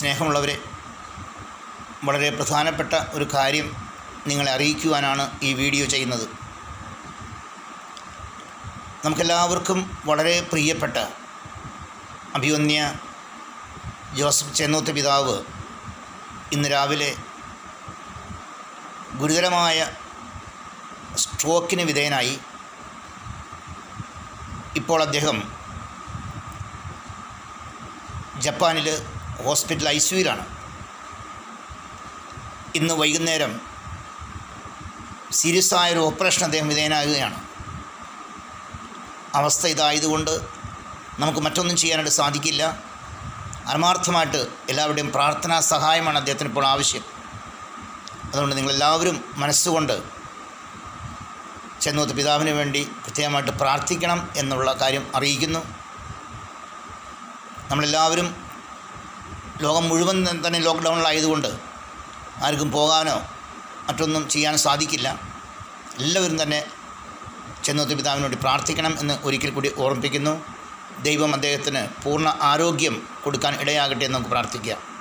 സ്നേഹമുള്ളവരെ വളരെ പ്രധാനപ്പെട്ട ഒരു കാര്യം നിങ്ങളെ അറിയിക്കുവാനാണ് ഈ വീഡിയോ ചെയ്യുന്നത് നമുക്കെല്ലാവർക്കും വളരെ പ്രിയപ്പെട്ട അഭിവന്യ ജോസഫ് ചെന്നൂത്ത് പിതാവ് ഇന്ന് രാവിലെ ഗുരുതരമായ സ്ട്രോക്കിന് വിധേയനായി ഇപ്പോൾ അദ്ദേഹം ജപ്പാനിൽ ഹോസ്പിറ്റൽ ഐ സിയുയിലാണ് ഇന്ന് വൈകുന്നേരം സീരിയസ് ആയൊരു ഓപ്പറേഷൻ അദ്ദേഹം വിധേയനാകുകയാണ് അവസ്ഥ ഇതായതുകൊണ്ട് നമുക്ക് മറ്റൊന്നും ചെയ്യാനായിട്ട് സാധിക്കില്ല ആത്മാർത്ഥമായിട്ട് എല്ലാവരുടെയും പ്രാർത്ഥനാ സഹായമാണ് അദ്ദേഹത്തിന് ഇപ്പോൾ ആവശ്യം അതുകൊണ്ട് നിങ്ങളെല്ലാവരും മനസ്സുകൊണ്ട് ചെന്നൂത്ത് പിതാവിന് വേണ്ടി പ്രത്യേകമായിട്ട് പ്രാർത്ഥിക്കണം എന്നുള്ള കാര്യം അറിയിക്കുന്നു നമ്മളെല്ലാവരും ലോകം മുഴുവൻ തന്നെ ലോക്ക്ഡൗണിലായതുകൊണ്ട് ആർക്കും പോകാനോ മറ്റൊന്നും ചെയ്യാൻ സാധിക്കില്ല എല്ലാവരും തന്നെ ചെന്നൂത്ത് പിതാവിന് വേണ്ടി പ്രാർത്ഥിക്കണം എന്ന് ഒരിക്കൽ കൂടി ഓർമ്മിപ്പിക്കുന്നു ദൈവം അദ്ദേഹത്തിന് പൂർണ്ണ ആരോഗ്യം കൊടുക്കാൻ ഇടയാകട്ടെ എന്ന് നമുക്ക് പ്രാർത്ഥിക്കാം